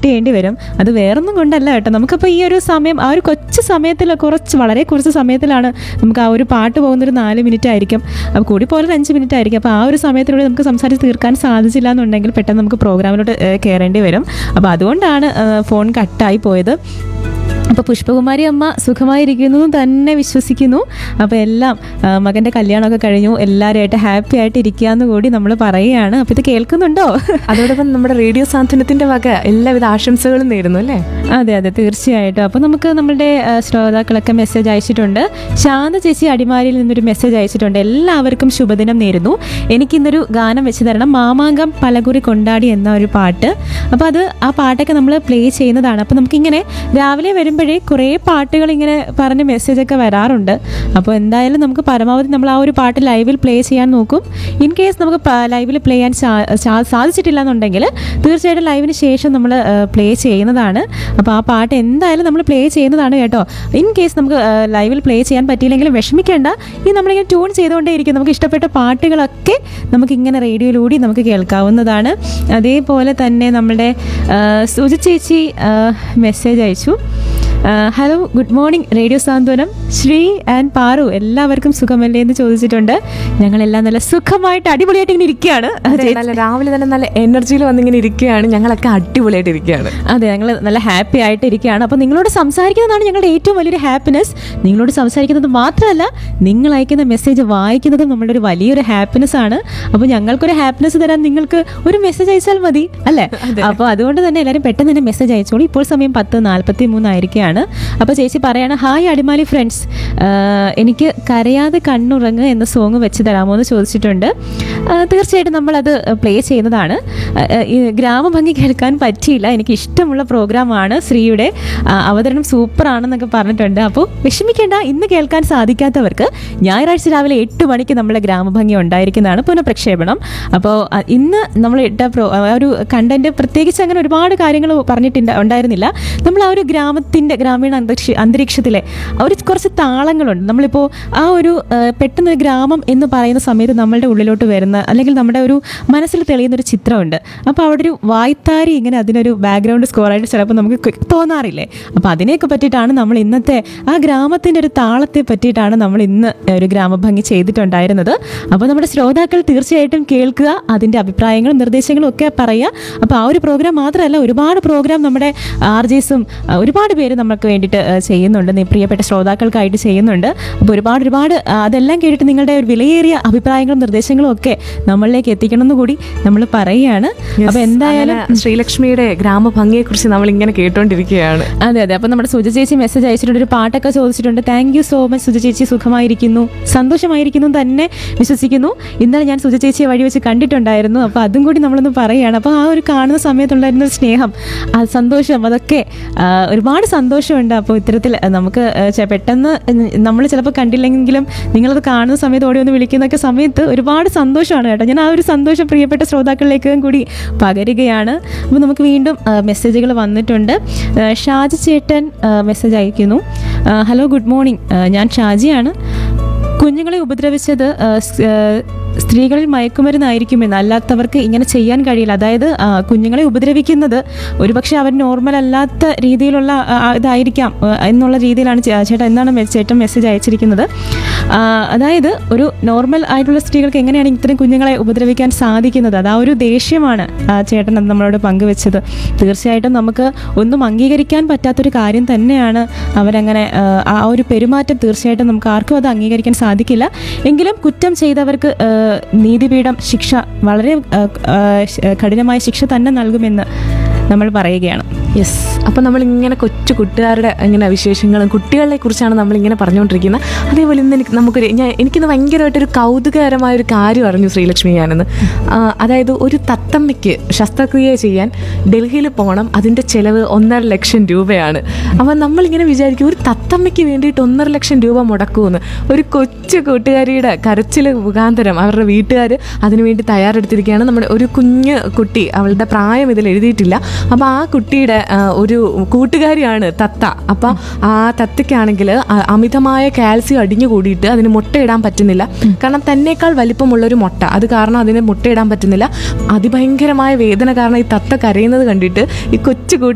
ചെയ്യേണ്ടി വരും അത് വേറൊന്നും കൊണ്ടല്ല കേട്ടോ നമുക്കിപ്പോൾ ഈ ഒരു സമയം ആ ഒരു കൊച്ചു സമയത്തിൽ കുറച്ച് വളരെ കുറച്ച് സമയത്തിലാണ് നമുക്ക് ആ ഒരു പാട്ട് പോകുന്നൊരു നാല് മിനിറ്റ് ആയിരിക്കും അപ്പോൾ കൂടി പോലെ അഞ്ച് മിനിറ്റ് ആയിരിക്കും അപ്പോൾ ആ ഒരു സമയത്തിലൂടെ നമുക്ക് സംസാരിച്ച് തീർക്കാൻ സാധിച്ചില്ല എന്നുണ്ടെങ്കിൽ പെട്ടെന്ന് നമുക്ക് പ്രോഗ്രാമിലോട്ട് ഏഹ്, കയറേണ്ടി വരും അപ്പോൾ അതുകൊണ്ടാണ് ഏഹ്, ഫോൺ കട്ടായി പോയത് അപ്പോൾ പുഷ്പകുമാരി അമ്മ സുഖമായിരിക്കുന്നു എന്ന് തന്നെ വിശ്വസിക്കുന്നു അപ്പോൾ എല്ലാം ആ, മകൻ്റെ കല്യാണമൊക്കെ കഴിഞ്ഞു എല്ലാവരുമായിട്ട് ഹാപ്പി ആയിട്ട് ഇരിക്കുക എന്ന് കൂടി നമ്മൾ പറയുകയാണ് അപ്പോൾ ഇത് കേൾക്കുന്നുണ്ടോ അതോടൊപ്പം നമ്മുടെ റേഡിയോ സാന്ത്വനത്തിന്റെ വക എല്ലാവിധ ആശംസകളും നേരുന്നു അല്ലേ അതെ അതെ തീർച്ചയായിട്ടും അപ്പോൾ നമുക്ക് നമ്മുടെ ആ, ശ്രോതാക്കളൊക്കെ മെസ്സേജ് അയച്ചിട്ടുണ്ട് ശാന്ത ചേച്ചി അടിമാലിയിൽ നിന്നൊരു മെസ്സേജ് അയച്ചിട്ടുണ്ട് എല്ലാവർക്കും ശുഭദിനം നേരുന്നു എനിക്കിന്നൊരു ഗാനം വെച്ച് തരണം മാമാങ്കം പലകുറി കൊണ്ടാടി എന്ന ഒരു പാട്ട് അപ്പോൾ അത് ആ പാട്ടൊക്കെ നമ്മൾ പ്ലേ ചെയ്യുന്നതാണ് അപ്പോൾ നമുക്കിങ്ങനെ രാവിലെ വരുമ്പോഴേ കുറേ പാട്ടുകൾ ഇങ്ങനെ പറഞ്ഞ് മെസ്സേജൊക്കെ വരാറുണ്ട് അപ്പോൾ എന്തായാലും നമുക്ക് പരമാവധി നമ്മൾ ആ ഒരു പാട്ട് ലൈവിൽ പ്ലേ ചെയ്യാൻ നോക്കും ഇൻ കേസ് നമുക്ക് ലൈവിൽ പ്ലേ ചെയ്യാൻ സാ- സാ- സാധിച്ചിട്ടില്ല എന്നുണ്ടെങ്കിൽ തീർച്ചയായിട്ടും ലൈവിന് ശേഷം നമ്മൾ പ്ലേ ചെയ്യുന്നതാണ് അപ്പോൾ ആ പാട്ട് എന്തായാലും നമ്മൾ പ്ലേ ചെയ്യുന്നതാണ് കേട്ടോ ഇൻ കേസ് നമുക്ക് ലൈവിൽ പ്ലേ ചെയ്യാൻ പറ്റിയില്ലെങ്കിലും വിഷമിക്കേണ്ട ഈ നമ്മളിങ്ങനെ ട്യൂൺ ചെയ്തുകൊണ്ടേയിരിക്കും നമുക്ക് ഇഷ്ടപ്പെട്ട പാട്ടുകളൊക്കെ നമുക്ക് ഇങ്ങനെ റേഡിയോയിലൂടെ നമുക്ക് കേൾക്കാവുന്നതാണ് അതേപോലെ തന്നെ നമ്മുടെ ആ, സുജി ചേച്ചി മെസ്സേജ് അയച്ചു hello good morning radio Santhwanam Sree and Paru എല്ലാവർക്കും സുഖമല്ലേ എന്ന് ചോദിച്ചിട്ടുണ്ട് ഞങ്ങളെല്ലാം നല്ല സുഖമായിട്ട് അടിപൊളിയായിട്ട് ഇങ്ങനെ ഇരിക്കുകയാണ് അതെ, നല്ല രാവിലെ തന്നെ നല്ല എനർജിയിൽ വന്നിങ്ങനെ ഇരിക്കുകയാണ് ഞങ്ങളൊക്കെ അടിപൊളിയായിട്ട് ഇരിക്കുകയാണ് അതെ ഞങ്ങൾ നല്ല ഹാപ്പി ആയിട്ട് ഇരിക്കുകയാണ് അപ്പോൾ നിങ്ങളോട് സംസാരിക്കുന്നതാണ് ഞങ്ങളുടെ ഏറ്റവും വലിയൊരു ഹാപ്പിനെസ് നിങ്ങളോട് സംസാരിക്കുന്നത് മാത്രമല്ല നിങ്ങൾ അയക്കുന്ന മെസ്സേജ് വായിക്കുന്നതും നമ്മളുടെ ഒരു വലിയൊരു ഹാപ്പിനെസ് ആണ് അപ്പോൾ ഞങ്ങൾക്കൊരു ഹാപ്പിനെസ് തരാൻ നിങ്ങൾക്ക് ഒരു മെസ്സേജ് അയച്ചാൽ മതി അല്ലേ അപ്പോൾ അതുകൊണ്ട് തന്നെ എല്ലാവരും പെട്ടെന്ന് തന്നെ മെസ്സേജ് അയച്ചോളൂ ഇപ്പോൾ സമയം പത്ത് നാൽപ്പത്തി മൂന്നായിരിക്കുകയാണ് അപ്പോൾ ചേച്ചി പറയാണ് ഹായ് അടിമാലി ഫ്രണ്ട്സ് എനിക്ക് കരയാതെ കണ്ണുറങ്ങ് എന്ന സോങ് വെച്ച് തരാമോ എന്ന് ചോദിച്ചിട്ടുണ്ട് ആ, തീർച്ചയായിട്ടും നമ്മളത് പ്ലേ ചെയ്യുന്നതാണ് ആ, ഈ ഗ്രാമഭംഗി കേൾക്കാൻ പറ്റിയില്ല എനിക്ക് ഇഷ്ടമുള്ള പ്രോഗ്രാമാണ് ശ്രീയുടെ ആ, അവതരണം സൂപ്പറാണെന്നൊക്കെ പറഞ്ഞിട്ടുണ്ട് അപ്പോൾ വിഷമിക്കേണ്ട ഇന്ന് കേൾക്കാൻ സാധിക്കാത്തവർക്ക് ഞായറാഴ്ച രാവിലെ എട്ട് മണിക്ക് നമ്മളെ ഗ്രാമഭംഗി ഉണ്ടായിരിക്കുന്നതാണ് പുനഃപ്രക്ഷേപണം അപ്പോൾ ആ, ഇന്ന് നമ്മൾ ഇട്ട പ്രോ ആ ഒരു കണ്ടന്റ് പ്രത്യേകിച്ച് അങ്ങനെ ഒരുപാട് കാര്യങ്ങൾ പറഞ്ഞിട്ടുണ്ട് ഉണ്ടായിരുന്നില്ല നമ്മൾ ആ ഒരു ഗ്രാമത്തിൻ്റെ ഗ്രാമീണ അന്തരീക്ഷ അന്തരീക്ഷത്തിലെ ആ ഒരു കുറച്ച് താളങ്ങളുണ്ട് നമ്മളിപ്പോൾ ആ ഒരു ആ, പെട്ടെന്ന് ഒരു ഗ്രാമം എന്ന് പറയുന്ന സമയത്ത് നമ്മളുടെ ഉള്ളിലോട്ട് വരുന്ന അല്ലെങ്കിൽ നമ്മുടെ ഒരു മനസ്സിൽ തെളിയുന്ന ഒരു ചിത്രമുണ്ട് അപ്പോൾ അവിടെ ഒരു വായ്ത്താരി ഇങ്ങനെ അതിനൊരു ബാക്ക്ഗ്രൗണ്ട് സ്കോറായിട്ട് ചിലപ്പോൾ നമുക്ക് കു- തോന്നാറില്ലേ അപ്പോൾ അതിനെയൊക്കെ പറ്റിയിട്ടാണ് നമ്മൾ ഇന്നത്തെ ആ ഗ്രാമത്തിൻ്റെ ഒരു താളത്തെ പറ്റിയിട്ടാണ് നമ്മൾ ഇന്ന് ഒരു ഗ്രാമഭംഗി ചെയ്തിട്ടുണ്ടായിരുന്നത് അപ്പോൾ നമ്മുടെ ശ്രോതാക്കൾ തീർച്ചയായിട്ടും കേൾക്കുക അതിൻ്റെ അഭിപ്രായങ്ങളും നിർദ്ദേശങ്ങളും ഒക്കെ പറയുക അപ്പോൾ ആ ഒരു പ്രോഗ്രാം മാത്രമല്ല ഒരുപാട് പ്രോഗ്രാം നമ്മുടെ ആർ ജെസും ഒരുപാട് പേര് നമുക്ക് വേണ്ടിയിട്ട് ആ, ചെയ്യുന്നുണ്ട് നി- പ്രിയപ്പെട്ട ശ്രോതാക്കൾക്കായിട്ട് ചെയ്യുന്നുണ്ട് അപ്പോൾ ഒരുപാട് ഒരുപാട് ആ, അതെല്ലാം കേട്ടിട്ട് നിങ്ങളുടെ ഒരു വിലയേറിയ അഭിപ്രായങ്ങളും നിർദ്ദേശങ്ങളും ഒക്കെ നമ്മളിലേക്ക് എത്തിക്കണം എന്ന് കൂടി നമ്മൾ പറയുകയാണ് അപ്പോൾ എന്തായാലും അങ്ങനെ ശ്രീലക്ഷ്മിയുടെ ഗ്രാമഭംഗിയെ കുറിച്ച് നമ്മൾ ഇങ്ങനെ കേട്ടോണ്ടിരിക്കുകയാണ് അതെ അതെ അപ്പം നമ്മുടെ സുജ ചേച്ചി മെസ്സേജ് അയച്ചിട്ടുണ്ട് ഒരു പാട്ടൊക്കെ ചോദിച്ചിട്ടുണ്ട് thank you so much Suja ചേച്ചി സുഖമായിരിക്കുന്നു സന്തോഷമായിരിക്കുന്നു എന്ന് തന്നെ വിശ്വസിക്കുന്നു ഇന്നലെ ഞാൻ സുജ ചേച്ചിയെ വഴി വെച്ച് കണ്ടിട്ടുണ്ടായിരുന്നു അപ്പോൾ അതും കൂടി നമ്മളൊന്ന് പറയുകയാണ് അപ്പോൾ ആ ഒരു കാണുന്ന സമയത്തുണ്ടായിരുന്ന ഒരു സ്നേഹം ആ സന്തോഷം അതൊക്കെ ആ, ഒരുപാട് സന്തോഷമുണ്ട് അപ്പോൾ ഇത്തരത്തിൽ ആ, നമുക്ക് ആ, ചെ- പെട്ടെന്ന് നമ്മൾ ചിലപ്പോൾ കണ്ടില്ലെങ്കിലും നിങ്ങളത് കാണുന്ന സമയത്ത് ഓടി വന്ന് വിളിക്കുന്നൊക്കെ സമയത്ത് ഒരുപാട് സന്തോഷമാണ് കേട്ടോ ഞാൻ ആ ഒരു സന്തോഷം പ്രിയപ്പെട്ട ശ്രോതാക്കളിലേക്കും കൂടി പകരുകയാണ് അപ്പോൾ നമുക്ക് വീണ്ടും മെസ്സേജുകൾ വന്നിട്ടുണ്ട് ആ, ഷാജി ചേട്ടൻ മെസ്സേജ് അയക്കുന്നു ആ, ഹലോ ഗുഡ് മോർണിംഗ് ആ, ഞാൻ ഷാജിയാണ് കുഞ്ഞുങ്ങളെ ഉപദ്രവിച്ചത് ആ, സ്- ആ, സ്ത്രീകളിൽ മയക്കുമരുന്നായിരിക്കുമെന്ന് അല്ലാത്തവർക്ക് ഇങ്ങനെ ചെയ്യാൻ കഴിയില്ല അതായത് ആ, കുഞ്ഞുങ്ങളെ ഉപദ്രവിക്കുന്നത് ഒരുപക്ഷെ അവർ നോർമൽ അല്ലാത്ത രീതിയിലുള്ള ആ, ആ, ഇതായിരിക്കാം ആ, എന്നുള്ള രീതിയിലാണ് ചേ- ചേട്ടാ എന്താണ് മെ- ചേട്ടൻ മെസ്സേജ് അയച്ചിരിക്കുന്നത് ആ, അതായത് ഒരു നോർമൽ ആയിട്ടുള്ള സ്ത്രീകൾക്ക് എങ്ങനെയാണ് ഇത്തരം കുഞ്ഞുങ്ങളെ ഉപദ്രവിക്കാൻ സാധിക്കുന്നത് അത് ആ ഒരു ദേഷ്യമാണ് ആ, ചേട്ടൻ അത് നമ്മളോട് പങ്കുവെച്ചത് തീർച്ചയായിട്ടും നമുക്ക് ഒന്നും അംഗീകരിക്കാൻ പറ്റാത്തൊരു കാര്യം തന്നെയാണ് അവരങ്ങനെ ആ, ആ ഒരു പെരുമാറ്റം തീർച്ചയായിട്ടും നമുക്ക് ആർക്കും അത് അംഗീകരിക്കാൻ സാധിക്കില്ല എങ്കിലും കുറ്റം ചെയ്തവർക്ക് ആ, നീതിപീഠം ശിക്ഷ വളരെ ആ, ആ, ശ- കഠിനമായ ശിക്ഷ തന്നെ നൽകുമെന്ന് നമ്മൾ പറയുകയാണ് യെസ് അപ്പം നമ്മൾ ഇങ്ങനെ കൊച്ചു കൂട്ടുകാരുടെ ഇങ്ങനെ വിശേഷങ്ങളും കുട്ടികളെ കുറിച്ചാണ് നമ്മൾ ഇങ്ങനെ പറഞ്ഞുകൊണ്ടിരിക്കുന്നത് അതേപോലെ ഇന്ന് എനിക്ക് നമുക്കൊരു ഞാൻ എനിക്കിന്ന് ഭയങ്കരമായിട്ടൊരു കൗതുകകരമായ ഒരു കാര്യം അറിഞ്ഞു ശ്രീലക്ഷ്മി ഞാനെന്ന് ആ, അതായത് ഒരു തത്തമ്മയ്ക്ക് ശസ്ത്രക്രിയ ചെയ്യാൻ ഡൽഹിയിൽ പോകണം അതിൻ്റെ ചിലവ് ഒന്നര ലക്ഷം രൂപയാണ് അപ്പം നമ്മളിങ്ങനെ വിചാരിക്കും ഒരു തത്തമ്മയ്ക്ക് വേണ്ടിയിട്ട് ഒന്നര ലക്ഷം രൂപ മുടക്കുമെന്ന് ഒരു കൊച്ചു കൂട്ടുകാരിയുടെ കരച്ചിൽ മുഖാന്തരം അവരുടെ വീട്ടുകാർ അതിനുവേണ്ടി തയ്യാറെടുത്തിരിക്കുകയാണ് നമ്മുടെ ഒരു കുഞ്ഞ് കുട്ടി അവളുടെ പ്രായം ഇതിൽ എഴുതിയിട്ടില്ല അപ്പോൾ ആ കുട്ടിയുടെ ആ, ഒരു കൂട്ടുകാരിയാണ് തത്ത അപ്പം ആ തത്തയ്ക്കാണെങ്കിൽ അ- അമിതമായ കാൽസ്യം അടിഞ്ഞു കൂടിയിട്ട് അതിന് മുട്ടയിടാൻ പറ്റുന്നില്ല കാരണം തന്നേക്കാൾ വലിപ്പമുള്ള ഒരു മുട്ട അത് കാരണം അതിന് മുട്ടയിടാൻ പറ്റുന്നില്ല അതിഭയങ്കരമായ വേദന കാരണം ഈ തത്ത കരയുന്നത് കണ്ടിട്ട് ഈ കൊച്ചു കൂട്ടുകാരി